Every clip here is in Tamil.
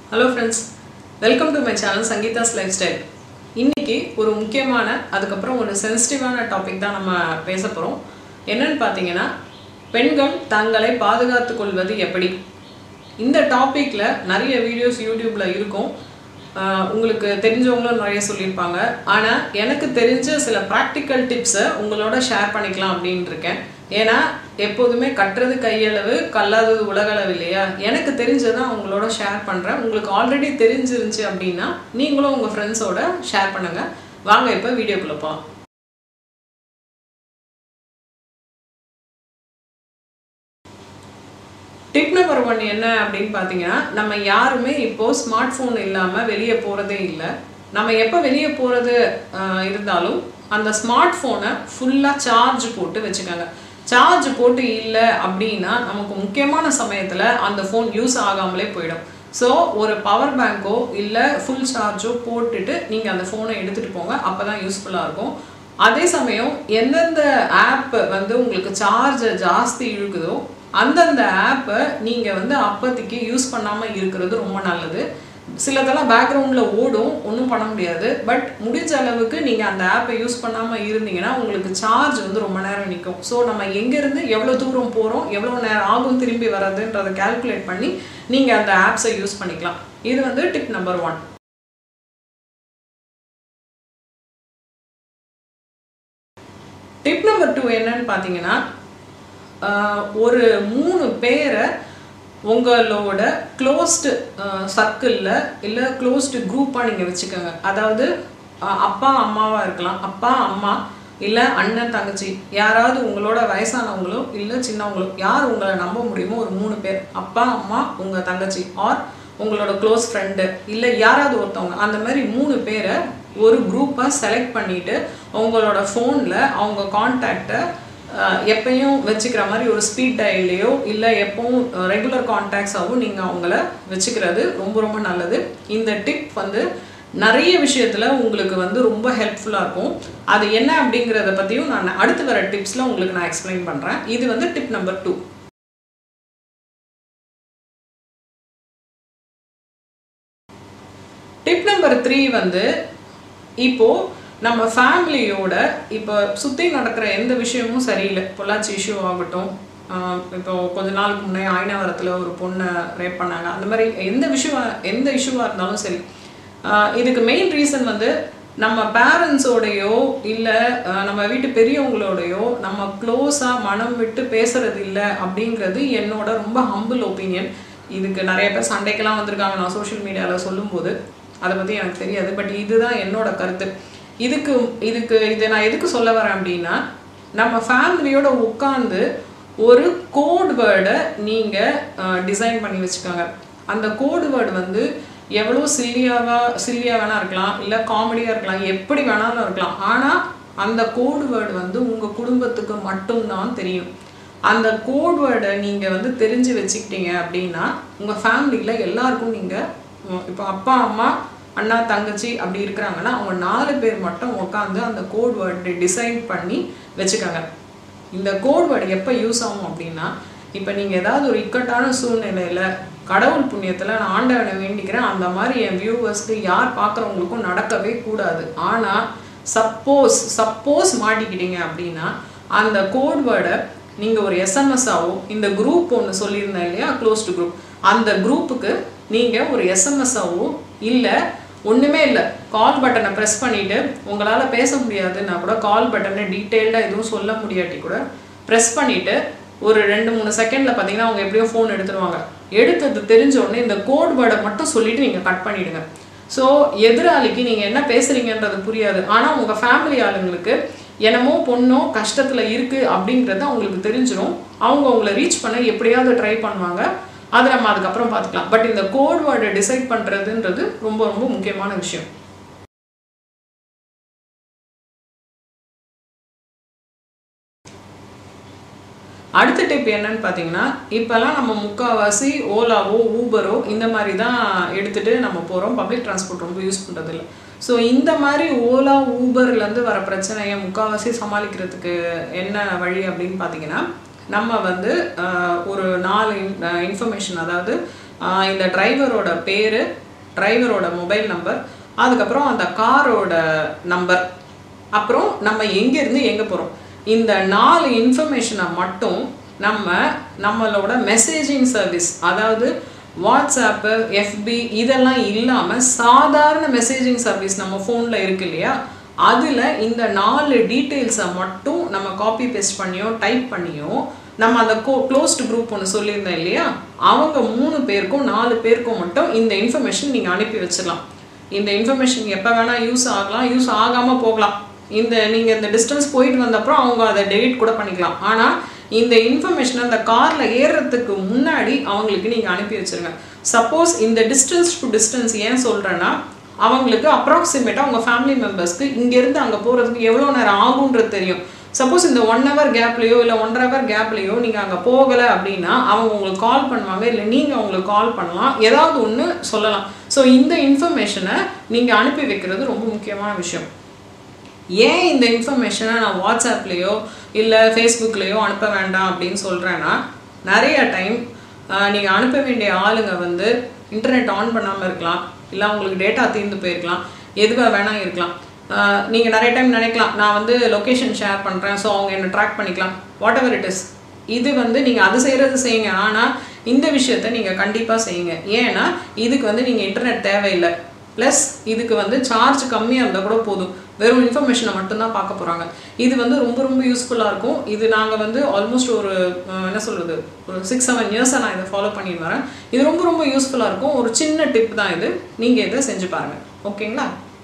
hello friends welcome to my channel Sangeetha's lifestyle இன்னைக்கு ஒரு முக்கியமான அதுக்கப்புறம் ஒரு சென்சிட்டிவான டாபிக் தான் நம்ம பேச போகிறோம் என்னன்னு பார்த்தீங்கன்னா பெண்கள் தங்களை பாதுகாத்துக் கொள்வது எப்படி இந்த டாப்பிக்கில் நிறைய வீடியோஸ் யூடியூப்பில் இருக்கும் ஆஹ் உங்களுக்கு தெரிஞ்சவங்களும் நிறைய சொல்லியிருப்பாங்க ஆனால் எனக்கு தெரிஞ்ச சில ப்ராக்டிக்கல் டிப்ஸை உங்களோட ஷேர் பண்ணிக்கலாம் அப்படின்னு இருக்கேன் ஏன்னா எப்போதுமே கட்டுறது கையளவு கல்லாதது உலகளவு இல்லையா எனக்கு தெரிஞ்சதை உங்களோட ஷேர் பண்ணுறேன் உங்களுக்கு ஆல்ரெடி தெரிஞ்சிருந்துச்சு அப்படின்னா நீங்களும் உங்கள் ஃப்ரெண்ட்ஸோட ஷேர் பண்ணுங்கள் வாங்க இப்போ வீடியோக்குள்ளே போகலாம் டிப் நம்பர் ஒன் என்ன அப்படின்னு பார்த்தீங்கன்னா நம்ம யாருமே இப்போ ஸ்மார்ட் ஃபோன் இல்லாமல் வெளியே போகிறதே இல்லை நம்ம எப்போ வெளியே போகிறது இருந்தாலும் அந்த ஸ்மார்ட் ஃபோனை ஃபுல்லாக சார்ஜ் போட்டு வச்சுக்கோங்க சார்ஜ் போட்டு இல்லை அப்படின்னா நமக்கு முக்கியமான சமயத்தில் அந்த ஃபோன் யூஸ் ஆகாமலே போயிடும் ஸோ ஒரு பவர் பேங்க்கோ இல்லை ஃபுல் சார்ஜோ போட்டுட்டு நீங்கள் அந்த ஃபோனை எடுத்துகிட்டு போங்க அப்போ தான் யூஸ்ஃபுல்லாக இருக்கும் அதே சமயம் எந்தெந்த ஆப் வந்து உங்களுக்கு சார்ஜை ஜாஸ்தி இழுக்குதோ அந்தந்த ஆப்பை நீங்கள் வந்து அப்போதைக்கு யூஸ் பண்ணாமல் இருக்கிறது ரொம்ப நல்லது சிலதெல்லாம் பேக்ரவுண்டில் ஓடும் ஒன்றும் பண்ண முடியாது பட் முடிஞ்ச அளவுக்கு நீங்கள் அந்த ஆப்பை யூஸ் பண்ணாமல் இருந்தீங்கன்னா உங்களுக்கு சார்ஜ் வந்து ரொம்ப நேரம் நிற்கும் ஸோ நம்ம எங்கேருந்து எவ்வளோ தூரம் போகிறோம் எவ்வளோ நேரம் ஆகும் திரும்பி வர்றதுன்றதை கால்குலேட் பண்ணி நீங்கள் அந்த ஆப்ஸை யூஸ் பண்ணிக்கலாம் இது வந்து tip number one tip number two என்னன்னு பார்த்தீங்கன்னா ஒரு மூணு பேரை உங்களோட க்ளோஸ்டு சர்க்கிளில் இல்லை க்ளோஸ்டு குரூப்பாக நீங்கள் வச்சுக்கோங்க அதாவது அப்பா அம்மாவாக இருக்கலாம் அப்பா அம்மா இல்லை அண்ணன் தங்கச்சி யாராவது உங்களோட வயசானவங்களோ இல்லை சின்னவங்களோ யார் உங்களை நம்ப முடியுமோ ஒரு மூணு பேர் அப்பா அம்மா உங்கள் தங்கச்சி ஆர் உங்களோட க்ளோஸ் ஃப்ரெண்டு இல்லை யாராவது ஒருத்தவங்க அந்த மாதிரி மூணு பேரை ஒரு குரூப்பாக செலக்ட் பண்ணிவிட்டு உங்களோட ஃபோனில் அவங்க கான்டாக்டை எப்பயும் வச்சுக்கிற மாதிரி ஒரு ஸ்பீட் டயல்லையோ இல்லை எப்பவும் ரெகுலர் கான்டாக்ட்ஸாகவும் நீங்கள் அவங்கள வச்சுக்கிறது ரொம்ப ரொம்ப நல்லது இந்த டிப் வந்து நிறைய விஷயத்தில் உங்களுக்கு வந்து ரொம்ப ஹெல்ப்ஃபுல்லாக இருக்கும் அது என்ன அப்படிங்கிறத பற்றியும் நான் அடுத்து வர டிப்ஸில் உங்களுக்கு நான் எக்ஸ்பிளைன் பண்ணுறேன் இது வந்து tip number two tip number three வந்து இப்போது நம்ம ஃபேமிலியோட இப்போ சுற்றி நடக்கிற எந்த விஷயமும் சரியில்லை பொள்ளாச்சி இஷ்யூ ஆகட்டும் இப்போ கொஞ்ச நாளுக்கு முன்னே ஆயினாவரத்தில் ஒரு பொண்ணை ரேப் பண்ணாங்க அந்த மாதிரி எந்த விஷயம் எந்த இஷ்யூவாக இருந்தாலும் சரி இதுக்கு மெயின் ரீசன் வந்து நம்ம பேரண்ட்ஸோடையோ இல்லை நம்ம வீட்டு பெரியவங்களோடையோ நம்ம க்ளோஸாக மனம் விட்டு பேசுறது இல்லை அப்படிங்கிறது என்னோட ரொம்ப ஹம்பிள் ஒப்பீனியன் இதுக்கு நிறைய பேர் சண்டைக்கெல்லாம் வந்திருக்காங்க நான் சோஷியல் மீடியாவில் சொல்லும்போது அதை பற்றி எனக்கு தெரியாது பட் இதுதான் என்னோட கருத்து இதுக்கு இதுக்கு இதை நான் எதுக்கு சொல்ல வரேன் அப்படின்னா நம்ம ஃபேமிலியோட உட்காந்து ஒரு கோட் வேர்டை நீங்கள் டிசைன் பண்ணி வச்சுக்கோங்க அந்த கோட் வேர்டு வந்து எவ்வளோ சில்லியாவாக சில்லியாக வேணா இருக்கலாம் இல்லை காமெடியாக இருக்கலாம் எப்படி வேணாலும் இருக்கலாம் ஆனால் அந்த கோட் வேர்டு வந்து உங்கள் குடும்பத்துக்கு மட்டும்தான் தெரியும் அந்த கோட் வேர்டை நீங்கள் வந்து தெரிஞ்சு வச்சுக்கிட்டீங்க அப்படின்னா உங்கள் ஃபேமிலியில் எல்லாருக்கும் நீங்கள் இப்போ அப்பா அம்மா அண்ணா தங்கச்சி அப்படி இருக்கிறாங்கன்னா அவங்க நாலு பேர் மட்டும் உட்காந்து அந்த கோட் வேர்டு டிசைன் பண்ணி வச்சுக்கோங்க இந்த கோட் வேர்டு எப்போ யூஸ் ஆகும் அப்படின்னா இப்போ நீங்கள் ஏதாவது ஒரு இக்கட்டான சூழ்நிலையில் கடவுள் புண்ணியத்தில் நான் ஆண்டவனை வேண்டிக்கிறேன் அந்த மாதிரி என் வியூவர்ஸ்க்கு யார் பார்க்குறவங்களுக்கும் நடக்கவே கூடாது ஆனால் சப்போஸ் சப்போஸ் மாட்டிக்கிட்டீங்க அப்படின்னா அந்த கோட் வேர்டை நீங்கள் ஒரு எஸ்எம்எஸ்ஸாவோ இந்த குரூப் ஒன்று சொல்லியிருந்தேன் இல்லையா க்ளோஸ்டு குரூப் அந்த குரூப்புக்கு நீங்கள் ஒரு எஸ்எம்எஸ்ஸாவோ இல்லை ஒன்றுமே இல்லை கால் பட்டனை ப்ரெஸ் பண்ணிவிட்டு உங்களால் பேச முடியாதுன்னா கூட கால் பட்டனை டீட்டெயில்டாக எதுவும் சொல்ல முடியாட்டி கூட ப்ரெஸ் பண்ணிவிட்டு ஒரு ரெண்டு மூணு செகண்டில் பார்த்தீங்கன்னா அவங்க எப்படியோ ஃபோன் எடுத்துருவாங்க எடுத்தது தெரிஞ்ச உடனே இந்த கோட் வேர்டை மட்டும் சொல்லிவிட்டு நீங்கள் கட் பண்ணிவிடுங்க ஸோ எதிராளிக்கு நீங்கள் என்ன பேசுகிறீங்கன்றது புரியாது ஆனால் உங்கள் ஃபேமிலி ஆளுங்களுக்கு என்னமோ பொண்ணோ கஷ்டத்தில் இருக்குது அப்படிங்கிறது அவங்களுக்கு தெரிஞ்சிடும் அவங்க உங்களை ரீச் பண்ண எப்படியாவது ட்ரை பண்ணுவாங்க அதை நம்ம அதுக்கப்புறம் பார்த்துக்கலாம் பட் இந்த கோட் வேர்டை டிசைட் பண்ணுறதுன்றது ரொம்ப ரொம்ப முக்கியமான விஷயம் அடுத்த டிப் என்னன்னு பார்த்தீங்கன்னா இப்போல்லாம் நம்ம முக்கால்வாசி ஓலாவோ ஊபரோ இந்த மாதிரி தான் எடுத்துகிட்டு நம்ம போகிறோம் பப்ளிக் டிரான்ஸ்போர்ட் ரொம்ப யூஸ் பண்ணுறதில்ல ஸோ இந்த மாதிரி ஓலா ஊபர்லேருந்து வர பிரச்சனையை முக்கால்வாசி சமாளிக்கிறதுக்கு என்ன வழி அப்படின்னு பார்த்தீங்கன்னா நம்ம வந்து ஒரு நாலு இன்ஃபர்மேஷன் அதாவது ஆஹ் இந்த டிரைவரோட பேர் டிரைவரோட மொபைல் நம்பர் அதுக்கப்புறம் அந்த காரோட நம்பர் அப்புறம் நம்ம எங்கேருந்து எங்கே போகிறோம் இந்த நாலு இன்ஃபர்மேஷனை மட்டும் நம்ம நம்மளோட மெசேஜிங் சர்வீஸ் அதாவது வாட்ஸ்அப்பு எஃபி இதெல்லாம் இல்லாமல் சாதாரண மெசேஜிங் சர்வீஸ் நம்ம ஃபோனில் இருக்கு இல்லையா அதில் இந்த நாலு டீட்டெயில்ஸை மட்டும் நம்ம காப்பி பேஸ்ட் பண்ணியோ டைப் பண்ணியோ நம்ம அந்த கோ க்ளோஸ்டு குரூப் ஒன்று சொல்லியிருந்தேன் இல்லையா அவங்க மூணு பேருக்கும் நாலு பேருக்கும் மட்டும் இந்த இன்ஃபர்மேஷன் நீங்கள் அனுப்பி வச்சிடலாம் இந்த இன்ஃபர்மேஷன் எப்போ வேணால் யூஸ் ஆகலாம் யூஸ் ஆகாமல் போகலாம் இந்த நீங்கள் இந்த டிஸ்டன்ஸ் போயிட்டு வந்தப்புறம் அவங்க அதை டெலிட் கூட பண்ணிக்கலாம் ஆனால் இந்த இன்ஃபர்மேஷன் அந்த காரில் ஏறுறதுக்கு முன்னாடி அவங்களுக்கு நீங்கள் அனுப்பி வச்சிருங்க சப்போஸ் இந்த டிஸ்டன்ஸ் டு டிஸ்டன்ஸ் ஏன் சொல்கிறேன்னா அவங்களுக்கு அப்ராக்சிமேட்டாக அவங்க ஃபேமிலி மெம்பர்ஸ்க்கு இங்கேருந்து அங்கே போகிறதுக்கு எவ்வளோ நேரம் ஆகுன்றது தெரியும் சப்போஸ் இந்த ஒன் ஹவர் கேப்லேயோ இல்லை ஒன்றரை ஹவர் கேப்லேயோ நீங்கள் அங்கே போகலை அப்படின்னா அவங்க உங்களுக்கு கால் பண்ணுவாங்க இல்லை நீங்கள் அவங்களுக்கு கால் பண்ணலாம் ஏதாவது ஒன்று சொல்லலாம் ஸோ இந்த இன்ஃபர்மேஷனை நீங்கள் அனுப்பி வைக்கிறது ரொம்ப முக்கியமான விஷயம் ஏன் இந்த இன்ஃபர்மேஷனை நான் வாட்ஸ்அப்லேயோ இல்லை ஃபேஸ்புக்லேயோ அனுப்ப வேண்டாம் அப்படின்னு சொல்கிறேன்னா நிறைய டைம் நீங்கள் அனுப்ப வேண்டிய ஆளுங்க வந்து இன்டர்நெட் ஆன் பண்ணாமல் இருக்கலாம் இல்லை உங்களுக்கு டேட்டா தீர்ந்து போயிருக்கலாம் எதுவாக வேணால் இருக்கலாம் நீங்கள் நிறைய டைம் நினைக்கலாம் நான் வந்து லொக்கேஷன் ஷேர் பண்ணுறேன் ஸோ அவங்க என்னை ட்ராக் பண்ணிக்கலாம் வாட் எவர் இட் இஸ் இது வந்து நீங்கள் அது செய்கிறது செய்யுங்க ஆனால் இந்த விஷயத்த நீங்கள் கண்டிப்பாக செய்யுங்க ஏன்னா இதுக்கு வந்து நீங்கள் இன்டர்நெட் தேவையில்லை ப்ளஸ் இதுக்கு வந்து சார்ஜ் கம்மியாக இருந்தால் கூட போதும் வெறும் இன்ஃபர்மேஷனை மட்டும்தான் பார்க்க போகிறாங்க இது வந்து ரொம்ப ரொம்ப யூஸ்ஃபுல்லாக இருக்கும் இது நாங்கள் வந்து ஆல்மோஸ்ட் ஒரு அஹ், என்ன சொல்கிறது ஒரு சிக்ஸ் செவன் இயர்ஸாக நான் இதை ஃபாலோ பண்ணிட்டு வரேன் இது ரொம்ப ரொம்ப யூஸ்ஃபுல்லாக இருக்கும் ஒரு சின்ன டிப் தான் இது நீங்கள் இதை செஞ்சு பாருங்கள் ஓகேங்களா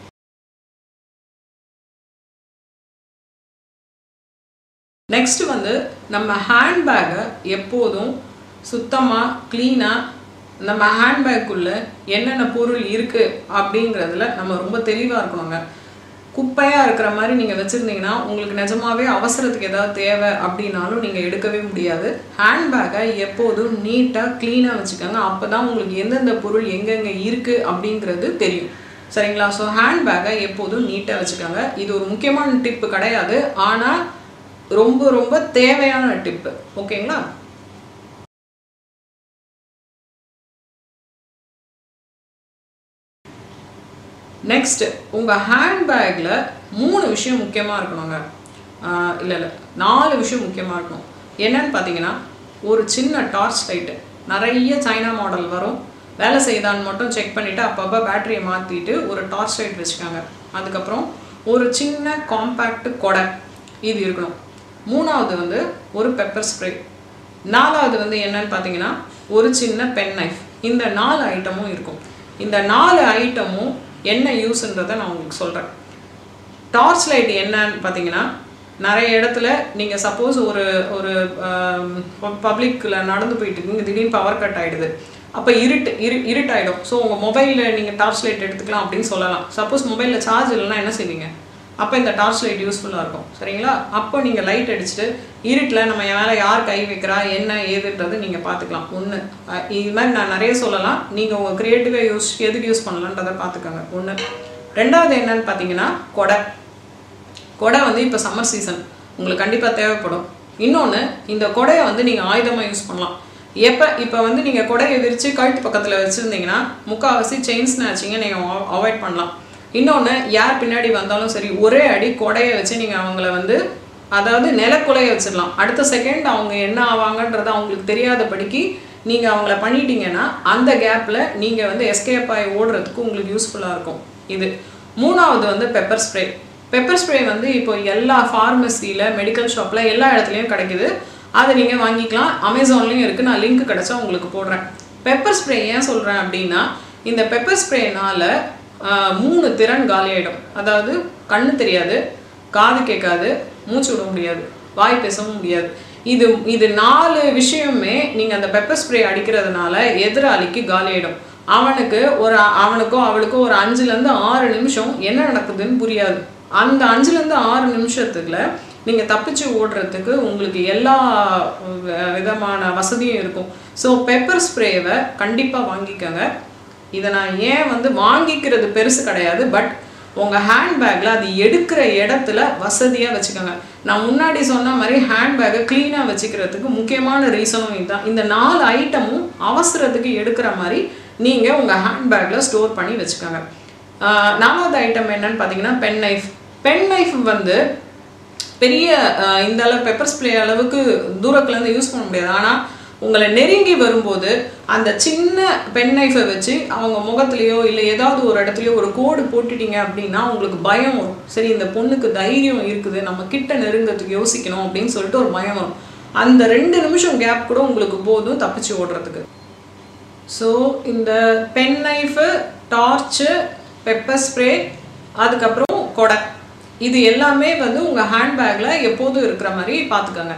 நெக்ஸ்ட் வந்து நம்ம ஹேண்ட்பேக்கை எப்போதும் சுத்தமாக க்ளீனாக நம்ம ஹேண்ட்பேக்குள்ள என்னென்ன பொருள் இருக்குது அப்படிங்கிறதுல நம்ம ரொம்ப தெளிவாக இருக்கணுங்க குப்பையாக இருக்கிற மாதிரி நீங்கள் வச்சுருந்தீங்கன்னா உங்களுக்கு நிஜமாவே அவசரத்துக்கு ஏதாவது தேவை அப்படின்னாலும் நீங்கள் எடுக்கவே முடியாது ஹேண்ட்பேக்கை எப்போதும் நீட்டாக க்ளீனாக வச்சுக்கோங்க அப்போ தான் உங்களுக்கு எந்தெந்த பொருள் எங்கெங்கே இருக்குது அப்படிங்கிறது தெரியும் சரிங்களா ஸோ ஹேண்ட்பேக்கை எப்போதும் நீட்டாக வச்சுக்கோங்க இது ஒரு முக்கியமான டிப்பு கிடையாது ஆனால் ரொம்ப ரொம்ப தேவையான டிப்பு ஓகேங்களா நெக்ஸ்ட் உங்கள் ஹேண்ட்பேக்கில் மூணு விஷயம் முக்கியமாக இருக்கணுங்க இல்லை இல்லை நாலு விஷயம் முக்கியமாக இருக்கணும் என்னன்னு பார்த்தீங்கன்னா ஒரு சின்ன டார்ச் லைட்டு நிறைய சைனா மாடல் வரும் வேலை செய்தான்னு மட்டும் செக் பண்ணிவிட்டு அப்பப்போ பேட்டரியை மாற்றிட்டு ஒரு டார்ச் லைட் வச்சுக்காங்க அதுக்கப்புறம் ஒரு சின்ன காம்பேக்ட் கொடை இது இருக்கணும் மூணாவது வந்து ஒரு பெப்பர் ஸ்ப்ரே நாலாவது வந்து என்னன்னு பார்த்தீங்கன்னா ஒரு சின்ன பென் நைஃப் இந்த நாலு ஐட்டமும் இருக்கும் இந்த நாலு ஐட்டமும் என்ன யூஸ்ன்றதை நான் உங்களுக்கு சொல்கிறேன் டார்ச் லைட் என்னன்னு பார்த்தீங்கன்னா நிறைய இடத்துல நீங்கள் சப்போஸ் ஒரு ஒரு பப்ளிக்கில் நடந்து போயிட்டு இருக்கீங்க திடீர்னு பவர் கட் ஆகிடுது அப்போ இருட்டு இரு இருட்டாயிடும் ஸோ உங்கள் மொபைலில் நீங்கள் டார்ச் லைட் எடுத்துக்கலாம் அப்படின்னு சொல்லலாம் சப்போஸ் மொபைலில் சார்ஜ் இல்லைன்னா என்ன செய்வீங்க அப்போ இந்த டார்ச் லைட் யூஸ்ஃபுல்லாக இருக்கும் சரிங்களா அப்போ நீங்கள் லைட் அடிச்சுட்டு இருட்டில் நம்ம மேலே யார் கை வைக்கிறா என்ன ஏதுன்றது நீங்கள் பார்த்துக்கலாம் ஒன்று இது மாதிரி நான் நிறைய சொல்லலாம் நீங்கள் உங்கள் க்ரியேட்டிவாக யூஸ் எதுக்கு யூஸ் பண்ணலான்றதை பார்த்துக்கோங்க ஒன்று ரெண்டாவது என்னன்னு பார்த்தீங்கன்னா கொடை கொடை வந்து இப்போ சம்மர் சீசன் உங்களுக்கு கண்டிப்பாக தேவைப்படும் இன்னொன்று இந்த கொடையை வந்து நீங்கள் ஆயுதமாக யூஸ் பண்ணலாம் எப்போ இப்போ வந்து நீங்கள் கொடையை விரித்து கழுத்து பக்கத்தில் வச்சுருந்தீங்கன்னா முக்கால்வாசி செயின் ஸ்நாச்சிங்கை நீங்கள் அவாய்ட் பண்ணலாம் இன்னொன்று யார் பின்னாடி வந்தாலும் சரி ஒரே அடி கொடையை வச்சு நீங்கள் அவங்கள வந்து அதாவது நிலக்குலைய வச்சிடலாம் அடுத்த செகண்ட் அவங்க என்ன ஆவாங்கன்றது அவங்களுக்கு தெரியாதபடிக்கு நீங்கள் அவங்கள பண்ணிட்டீங்கன்னா அந்த கேப்பில் நீங்கள் வந்து எஸ்கேப் ஆகி ஓடுறதுக்கு உங்களுக்கு யூஸ்ஃபுல்லாக இருக்கும் இது மூணாவது வந்து பெப்பர் ஸ்ப்ரே பெப்பர் ஸ்ப்ரே வந்து இப்போ எல்லா ஃபார்மசியில் மெடிக்கல் ஷாப்பில் எல்லா இடத்துலையும் கிடைக்குது அதை நீங்கள் வாங்கிக்கலாம் அமேசான்லேயும் இருக்குது நான் லிங்க் கிடச்சா உங்களுக்கு போடுறேன் பெப்பர் ஸ்ப்ரே ஏன் சொல்கிறேன் அப்படின்னா இந்த பெப்பர் ஸ்ப்ரேனால மூணு திறன் காலியாயிடும் அதாவது கண்ணு தெரியாது காது கேட்காது மூச்சு விட முடியாது வாய் பேசவும் முடியாது இது இது நாலு விஷயமே நீங்கள் அந்த பெப்பர் ஸ்ப்ரே அடிக்கிறதுனால எதிராளிக்கு காலியாயிடும் அவனுக்கு ஒரு அவனுக்கோ அவளுக்கோ ஒரு அஞ்சுலேருந்து ஆறு நிமிஷம் என்ன நடக்குதுன்னு புரியாது அந்த அஞ்சுலேருந்து ஆறு நிமிஷத்துக்குள்ள நீங்கள் தப்பிச்சு ஓடுறதுக்கு உங்களுக்கு எல்லா வ- விதமான வசதியும் இருக்கும் ஸோ பெப்பர் ஸ்ப்ரேவை கண்டிப்பாக வாங்கிக்கோங்க இதை நான் ஏன் வந்து வாங்கிக்கிறது பெருசு கிடையாது பட் உங்கள் ஹேண்ட்பேக்கில் அது எடுக்கிற இடத்துல வசதியாக வச்சுக்கோங்க நான் முன்னாடி சொன்ன மாதிரி ஹேண்ட்பேக்கை க்ளீனாக வச்சுக்கிறதுக்கு முக்கியமான ரீசனும் இதுதான் இந்த நாலு ஐட்டமும் அவசரத்துக்கு எடுக்கிற மாதிரி நீங்கள் உங்கள் ஹேண்ட்பேக்கில் ஸ்டோர் பண்ணி வச்சுக்கோங்க ஆஹ் நாலாவது ஐட்டம் என்னன்னு பார்த்தீங்கன்னா பென் நைஃப் பென் நைஃப் வந்து பெரிய ஆஹ் இந்த அளவு பெப்பர் ஸ்ப்ரே அளவுக்கு தூரத்துலேருந்து யூஸ் பண்ண முடியாது ஆனால் உங்களை நெருங்கி வரும்போது அந்த சின்ன பென் நைஃபை வச்சு அவங்க முகத்துலேயோ இல்லை ஏதாவது ஒரு இடத்துலையோ ஒரு கோடு போட்டுட்டீங்க அப்படின்னா உங்களுக்கு பயம் வரும் சரி இந்த பொண்ணுக்கு தைரியம் இருக்குது நம்ம கிட்ட நெருங்கிறதுக்கு யோசிக்கணும் அப்படின்னு சொல்லிட்டு ஒரு பயம் வரும் அந்த ரெண்டு நிமிஷம் கேப் கூட உங்களுக்கு போதும் தப்பிச்சு ஓடுறதுக்கு ஸோ இந்த pen knife torch pepper spray அதுக்கப்புறம் கொடை இது எல்லாமே வந்து உங்கள் ஹேண்ட்பேக்கில் எப்போதும் இருக்கிற மாதிரி பார்த்துக்கோங்க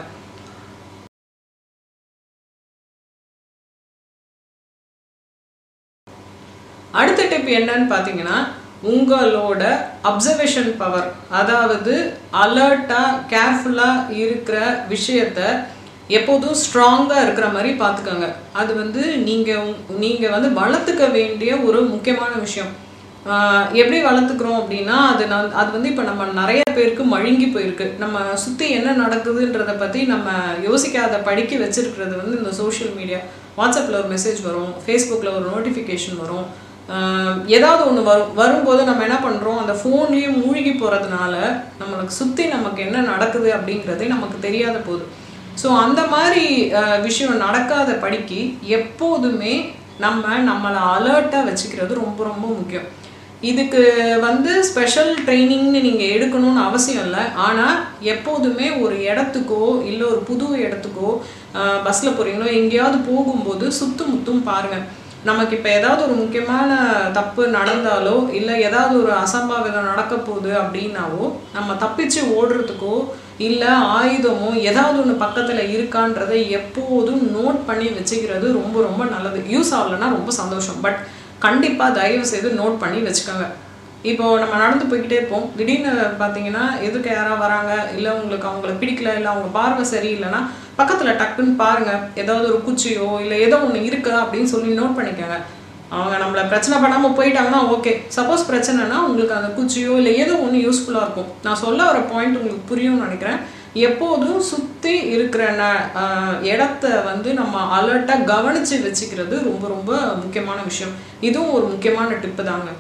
அடுத்த டிப் என்னன்னு பார்த்தீங்கன்னா உங்களோட அப்சர்வேஷன் பவர் அதாவது அலர்ட்டாக கேர்ஃபுல்லாக இருக்கிற விஷயத்த எப்போதும் ஸ்ட்ராங்காக இருக்கிற மாதிரி பார்த்துக்கோங்க அது வந்து நீங்கள் நீங்கள் வந்து வளர்த்துக்க வேண்டிய ஒரு முக்கியமான விஷயம் ஆஹ் எப்படி வளர்த்துக்கிறோம் அப்படின்னா அது நான் அது வந்து இப்போ நம்ம நிறைய பேருக்கு மழுங்கி போயிருக்கு நம்ம சுற்றி என்ன நடக்குதுன்றத பற்றி நம்ம யோசிக்காத படிக்க வச்சிருக்கிறது வந்து இந்த சோஷியல் மீடியா வாட்ஸ்அப்பில் ஒரு மெசேஜ் வரும் ஃபேஸ்புக்கில் ஒரு நோட்டிஃபிகேஷன் வரும் ஆஹ் ஏதாவது ஒன்று வரும் வரும்போது நம்ம என்ன பண்ணுறோம் அந்த ஃபோன்லேயே மூழ்கி போகிறதுனால நம்மளுக்கு சுற்றி நமக்கு என்ன நடக்குது அப்படிங்கிறதே நமக்கு தெரியாத போகுது ஸோ அந்த மாதிரி ஆஹ் விஷயம் நடக்காத படிக்கு எப்போதுமே நம்ம நம்மளை அலர்ட்டாக வச்சுக்கிறது ரொம்ப ரொம்ப முக்கியம் இதுக்கு வந்து ஸ்பெஷல் ட்ரைனிங்னு நீங்கள் எடுக்கணும்னு அவசியம் இல்லை ஆனால் எப்போதுமே ஒரு இடத்துக்கோ இல்லை ஒரு புது இடத்துக்கோ பஸ்ஸில் போகிறீங்களோ எங்கேயாவது போகும்போது சுத்து முத்தும் பாருங்கள் நமக்கு இப்போ ஏதாவது ஒரு முக்கியமான தப்பு நடந்தாலோ இல்லை ஏதாவது ஒரு அசம்பாவிதம் நடக்க போகுது அப்படின்னாவோ நம்ம தப்பிச்சு ஓடுறதுக்கோ இல்லை ஆயுதமோ ஏதாவது ஒன்று பக்கத்தில் இருக்கான்றதை எப்போதும் நோட் பண்ணி வச்சுக்கிறது ரொம்ப ரொம்ப நல்லது யூஸ் ஆகலைன்னா ரொம்ப சந்தோஷம் பட் கண்டிப்பாக தயவு செய்து நோட் பண்ணி வச்சுக்கோங்க இப்போ நம்ம நடந்து போய்கிட்டே இருப்போம் திடீர்னு பார்த்தீங்கன்னா எதுக்கு யாராவது வராங்க இல்லை உங்களுக்கு அவங்கள பிடிக்கல இல்லை அவங்க பார்வை சரியில்லைன்னா பக்கத்தில் டக்குன்னு பாருங்க ஏதாவது ஒரு குச்சியோ இல்லை ஏதோ ஒன்று இருக்கா அப்படின்னு சொல்லி நோட் பண்ணிக்கோங்க அவங்க நம்மளை பிரச்சனை பண்ணாமல் போயிட்டாங்கன்னா ஓகே சப்போஸ் பிரச்சனைனா உங்களுக்கு அந்த குச்சியோ இல்லை ஏதோ ஒன்று யூஸ்ஃபுல்லாக இருக்கும் நான் சொல்ல வர பாயிண்ட் உங்களுக்கு புரியும்னு நினைக்கிறேன் எப்போதும் சுற்றி இருக்கிற ந ஆஹ் இடத்த வந்து நம்ம அலர்ட்டாக கவனித்து வச்சுக்கிறது ரொம்ப ரொம்ப முக்கியமான விஷயம் இதுவும் ஒரு முக்கியமான டிப்பு தாங்க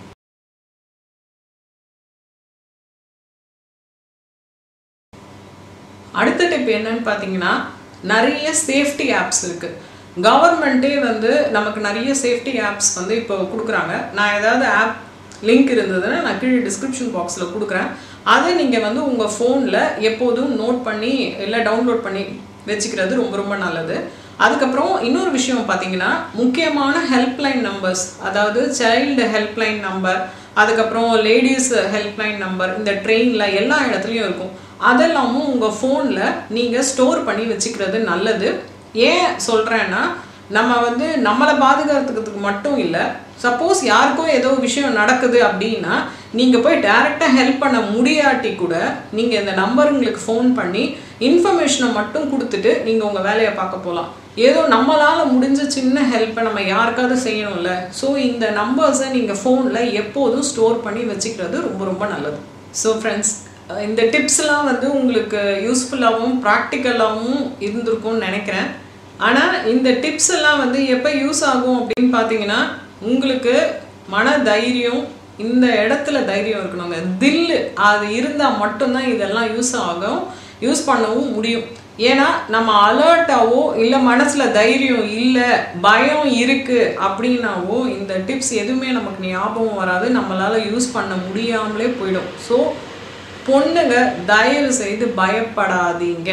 அடுத்த டிப் என்னன்னு பார்த்தீங்கன்னா நிறைய சேஃப்டி ஆப்ஸ் இருக்குது கவர்மெண்ட்டே வந்து நமக்கு நிறைய சேஃப்டி ஆப்ஸ் வந்து இப்போ கொடுக்குறாங்க நான் ஏதாவது ஆப் லிங்க் இருந்ததுன்னா நான் கீழே டிஸ்கிரிப்ஷன் பாக்ஸில் கொடுக்குறேன் அதை நீங்கள் வந்து உங்கள் ஃபோனில் எப்போதும் நோட் பண்ணி இல்லை டவுன்லோட் பண்ணி வச்சுக்கிறது ரொம்ப ரொம்ப நல்லது அதுக்கப்புறம் இன்னொரு விஷயம் பார்த்தீங்கன்னா முக்கியமான ஹெல்ப்லைன் நம்பர்ஸ் அதாவது சைல்டு ஹெல்ப்லைன் நம்பர் அதுக்கப்புறம் லேடிஸ் ஹெல்ப்லைன் நம்பர் இந்த ட்ரெயினில் எல்லா இடத்துலையும் இருக்கும் அதெல்லாமும் உங்கள் ஃபோனில் நீங்கள் ஸ்டோர் பண்ணி வச்சுக்கிறது நல்லது ஏன் சொல்கிறேன்னா நம்ம வந்து நம்மளை பாதுகாத்துக்கிறதுக்கு மட்டும் இல்லை சப்போஸ் யாருக்கோ ஏதோ விஷயம் நடக்குது அப்படின்னா நீங்கள் போய் டைரெக்டாக ஹெல்ப் பண்ண முடியாட்டி கூட நீங்கள் இந்த நம்பருங்களுக்கு ஃபோன் பண்ணி இன்ஃபர்மேஷனை மட்டும் கொடுத்துட்டு நீங்கள் உங்கள் வேலையை பார்க்க போகலாம் ஏதோ நம்மளால் முடிஞ்ச சின்ன ஹெல்ப்பை நம்ம யாருக்காவது செய்யணும்ல ஸோ இந்த நம்பர்ஸை நீங்கள் ஃபோனில் எப்போதும் ஸ்டோர் பண்ணி வச்சுக்கிறது ரொம்ப ரொம்ப நல்லது ஸோ ஃப்ரெண்ட்ஸ் இந்த டிப்ஸ்லாம் வந்து உங்களுக்கு யூஸ்ஃபுல்லாகவும் ப்ராக்டிக்கலாகவும் இருந்திருக்கும்னு நினைக்கிறேன் ஆனால் இந்த டிப்ஸ் எல்லாம் வந்து எப்போ யூஸ் ஆகும் அப்படின்னு பார்த்தீங்கன்னா உங்களுக்கு மன தைரியம் இந்த இடத்துல தைரியம் இருக்கணுங்க தில்லு அது இருந்தால் மட்டும்தான் இதெல்லாம் யூஸ் ஆகும் யூஸ் பண்ணவும் முடியும் ஏன்னா நம்ம அலர்ட்டாவோ இல்லை மனசில் தைரியம் இல்லை பயம் இருக்குது அப்படின்னாவோ இந்த டிப்ஸ் எதுவுமே நமக்கு ஞாபகம் வராது நம்மளால் யூஸ் பண்ண முடியாமலே போயிடும் ஸோ பொண்ணுங்க தயவு செய்து பயப்படாதீங்க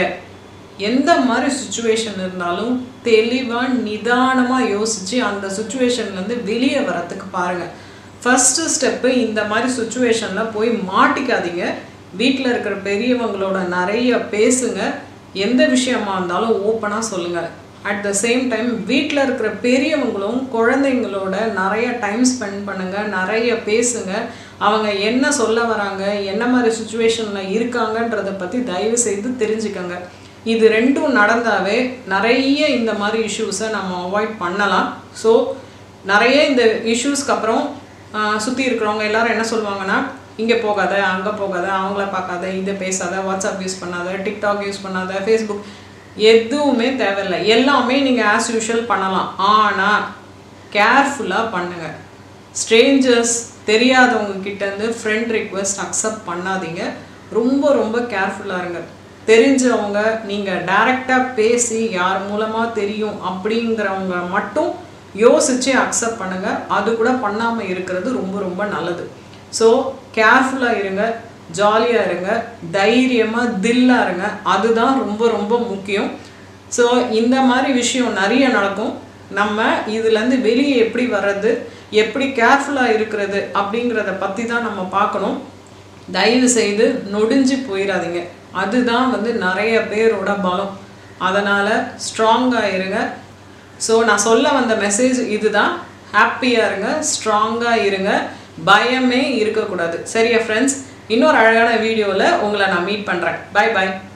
எந்த மாதிரி சுச்சுவேஷன் இருந்தாலும் தெளிவாக நிதானமாக யோசித்து அந்த சுச்சுவேஷன்லேருந்து வெளியே வரத்துக்கு பாருங்கள் ஃபஸ்ட்டு ஸ்டெப்பு இந்த மாதிரி சுச்சுவேஷனில் போய் மாட்டிக்காதீங்க வீட்டில் இருக்கிற பெரியவங்களோட நிறைய பேசுங்க எந்த விஷயமா இருந்தாலும் ஓப்பனாக சொல்லுங்கள் அட் த சேம் டைம் வீட்டில் இருக்கிற பெரியவங்களும் குழந்தைங்களோட நிறைய டைம் ஸ்பெண்ட் பண்ணுங்கள் நிறைய பேசுங்க அவங்க என்ன சொல்ல வராங்க என்ன மாதிரி சுச்சுவேஷனில் இருக்காங்கன்றதை பற்றி தயவு செய்து தெரிஞ்சுக்கோங்க இது ரெண்டும் நடந்தாவே நிறைய இந்த மாதிரி இஷ்யூஸை நம்ம அவாய்ட் பண்ணலாம் ஸோ நிறைய இந்த இஷ்யூஸ்க்கு அப்புறம் சுற்றி இருக்கிறவங்க எல்லாரும் என்ன சொல்லுவாங்கன்னா இங்கே போகாத அங்கே போகாத அவங்கள பார்க்காத இதை பேசாத வாட்ஸ்அப் யூஸ் பண்ணாத டிக்டாக் யூஸ் பண்ணாத ஃபேஸ்புக் எதுவுமே தேவையில்லை எல்லாமே நீங்கள் ஆஸ் யூஷுவல் பண்ணலாம் ஆனால் கேர்ஃபுல்லாக பண்ணுங்கள் ஸ்ட்ரேஞ்சர்ஸ் தெரியாதவங்க கிட்டேருந்து ஃப்ரெண்ட் ரிக்வெஸ்ட் அக்செப்ட் பண்ணாதீங்க ரொம்ப ரொம்ப கேர்ஃபுல்லாக இருங்க தெரிஞ்சவங்க நீங்கள் டைரெக்டாக பேசி யார் மூலமாக தெரியும் அப்படிங்கிறவங்க மட்டும் யோசித்து அக்செப்ட் பண்ணுங்கள் அது கூட பண்ணாமல் இருக்கிறது ரொம்ப ரொம்ப நல்லது ஸோ கேர்ஃபுல்லாக இருங்க ஜாலியாக இருங்க தைரியமாக தில்லாக இருங்க அதுதான் ரொம்ப ரொம்ப முக்கியம் ஸோ இந்த மாதிரி விஷயம் நிறைய நடக்கும் நம்ம இதுலேருந்து வெளியே எப்படி வர்றது எப்படி கேர்ஃபுல்லாக இருக்கிறது அப்படிங்கிறத பற்றி தான் நம்ம பார்க்கணும் தயவு செய்து நொடிஞ்சு போயிடாதீங்க அதுதான் வந்து நிறைய பேரோட பலம் அதனால் ஸ்ட்ராங்காக இருங்க ஸோ நான் சொல்ல வந்த மெசேஜ் இதுதான் ஹாப்பியாக இருங்க ஸ்ட்ராங்காக இருங்க பயமே இருக்கக்கூடாது சரியா ஃப்ரெண்ட்ஸ் இன்னொரு அழகான வீடியோவில் உங்களை நான் மீட் பண்ணுறேன் பை பை